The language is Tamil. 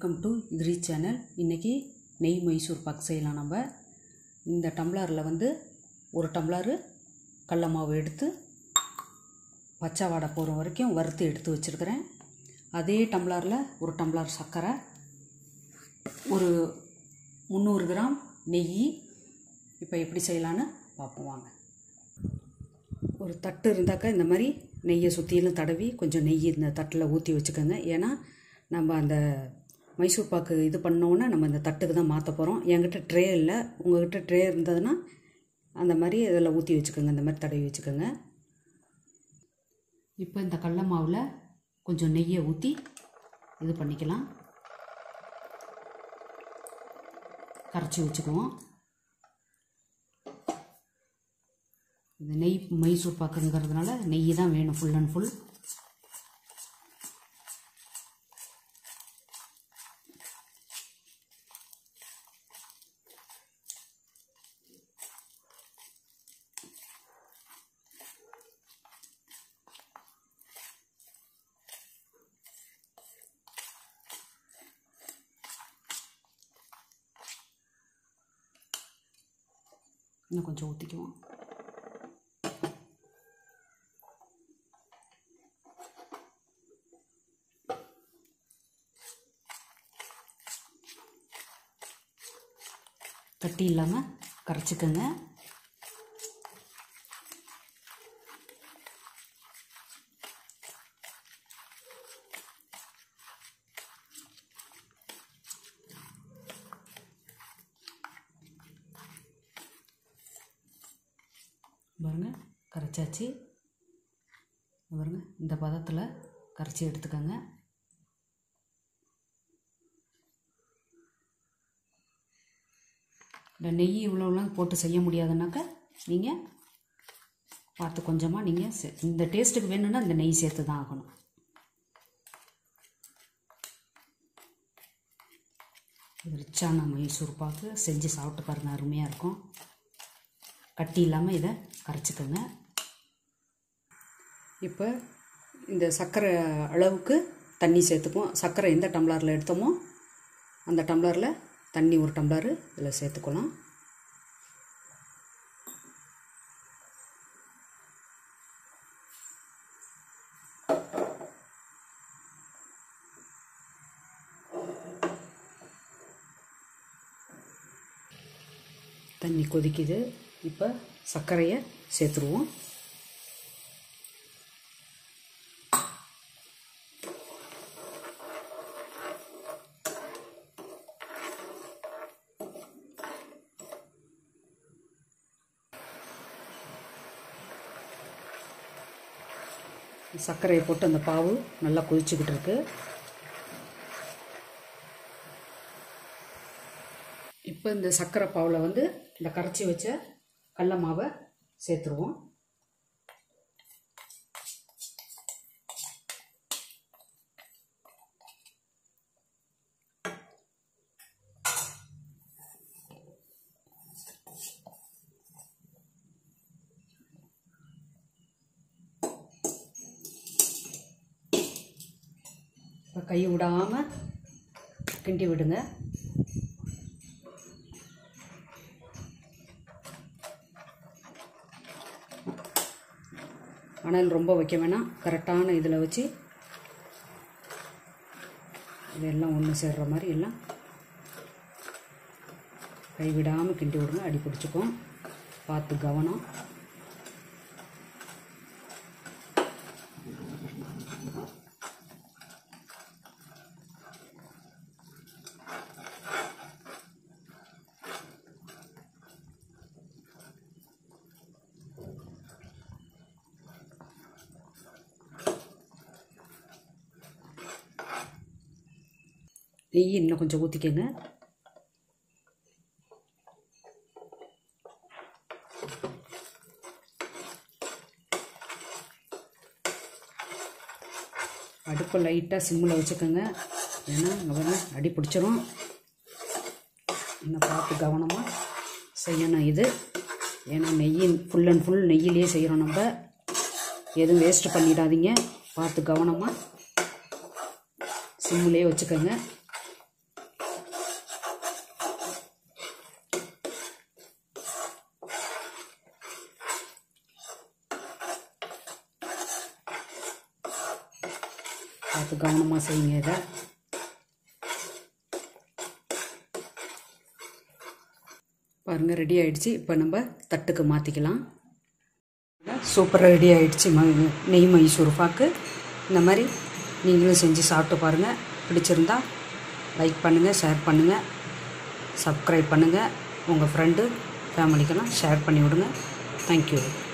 வெல்கம் டு இத்ரி சேனல் இன்றைக்கி நெய் மைசூர் பாக் செய்யலாம் நம்ம இந்த டம்ளரில் வந்து ஒரு டம்ளரு கடல மாவு எடுத்து பச்சை வாடை போகிற வரைக்கும் வறுத்து எடுத்து வச்சுருக்கிறேன் அதே டம்ளரில் ஒரு டம்ளர் சர்க்கரை ஒரு முந்நூறு கிராம் நெய் இப்போ எப்படி செய்யலான்னு பார்ப்போம் வாங்க ஒரு தட்டு இருந்தாக்கா இந்த மாதிரி நெய்யை சுற்றிலும் தடவி கொஞ்சம் நெய் இந்த தட்டில் ஊற்றி வச்சுக்கோங்க ஏன்னா நம்ம அந்த மைசூர் பாக்கு இது பண்ணோன்னே நம்ம இந்த தட்டுக்கு தான் மாற்ற போகிறோம் என்கிட்ட ட்ரே இல்லை உங்கள்கிட்ட ட்ரே இருந்ததுன்னா அந்த மாதிரி இதில் ஊற்றி வச்சுக்கோங்க இந்த மாதிரி தடவி வச்சுக்கோங்க இப்போ இந்த கடல மாவில் கொஞ்சம் நெய்யை ஊற்றி இது பண்ணிக்கலாம் கரைச்சி வச்சுக்குவோம் இந்த நெய் மைசூர் பாக்குங்கிறதுனால நெய் தான் வேணும் ஃபுல் அண்ட் ஃபுல் இன்னும் கொஞ்சம் ஊற்றிக்குவோம் கட்டி இல்லாமல் கரைச்சிக்கோங்க பாருங்க கரைச்சாச்சு பாருங்க இந்த பதத்தில் கரைச்சி எடுத்துக்கோங்க இந்த நெய் இவ்வளோலாம் போட்டு செய்ய முடியாதுனாக்கா நீங்கள் பார்த்து கொஞ்சமாக நீங்கள் சே இந்த டேஸ்ட்டுக்கு வேணும்னா இந்த நெய் சேர்த்து தான் ஆகணும் இது ரிச்சான மைசூர் பாக்கு செஞ்சு சாப்பிட்டு பாருங்கள் அருமையாக இருக்கும் கட்டி இல்லாமல் இதை கரைச்சிக்கோங்க இப்போ இந்த சர்க்கரை அளவுக்கு தண்ணி சேர்த்துக்குவோம் சர்க்கரை எந்த டம்ளரில் எடுத்தோமோ அந்த டம்ளரில் தண்ணி ஒரு டம்ளரு இதில் சேர்த்துக்கலாம் தண்ணி கொதிக்குது இப்போ சர்க்கரையை சேர்த்துருவோம் சர்க்கரையை போட்டு அந்த பாவு நல்லா கொதிச்சுக்கிட்டு இருக்கு இப்போ இந்த சர்க்கரை பாவில் வந்து இந்த கரைச்சி வச்ச கடல மாவை சேர்த்துருவோம் இப்போ கை விடாமல் கிண்டி விடுங்க அனல் ரொம்ப வைக்க வேணாம் கரெக்டான இதில் வச்சு இதெல்லாம் ஒன்று சேர்ற மாதிரி எல்லாம் கைவிடாமல் கிண்டி விடுங்க அடி பிடிச்சிக்கும் பார்த்து கவனம் நெய் இன்னும் கொஞ்சம் ஊற்றிக்கங்க அடுப்பை லைட்டாக சிம்மில் வச்சுக்கோங்க ஏன்னா இங்கே வந்து அடி பிடிச்சிரும் இன்னும் பார்த்து கவனமாக செய்யணும் இது ஏன்னா நெய்யின் ஃபுல் அண்ட் ஃபுல் நெய்யிலே செய்கிறோம் நம்ம எதுவும் வேஸ்ட்டு பண்ணிடாதீங்க பார்த்து கவனமாக சிம்மிலே வச்சுக்கோங்க பார்த்து கவனமாக செய்யுங்க இதை பாருங்கள் ரெடி ஆயிடுச்சு இப்போ நம்ம தட்டுக்கு மாற்றிக்கலாம் சூப்பராக ரெடி ஆயிடுச்சு ம நெய் மைசூர் பாக்கு இந்த மாதிரி நீங்களும் செஞ்சு சாப்பிட்டு பாருங்கள் பிடிச்சிருந்தா லைக் பண்ணுங்கள் ஷேர் பண்ணுங்கள் சப்ஸ்கிரைப் பண்ணுங்கள் உங்கள் ஃப்ரெண்டு ஃபேமிலிக்கெல்லாம் ஷேர் பண்ணி விடுங்க தேங்க்யூ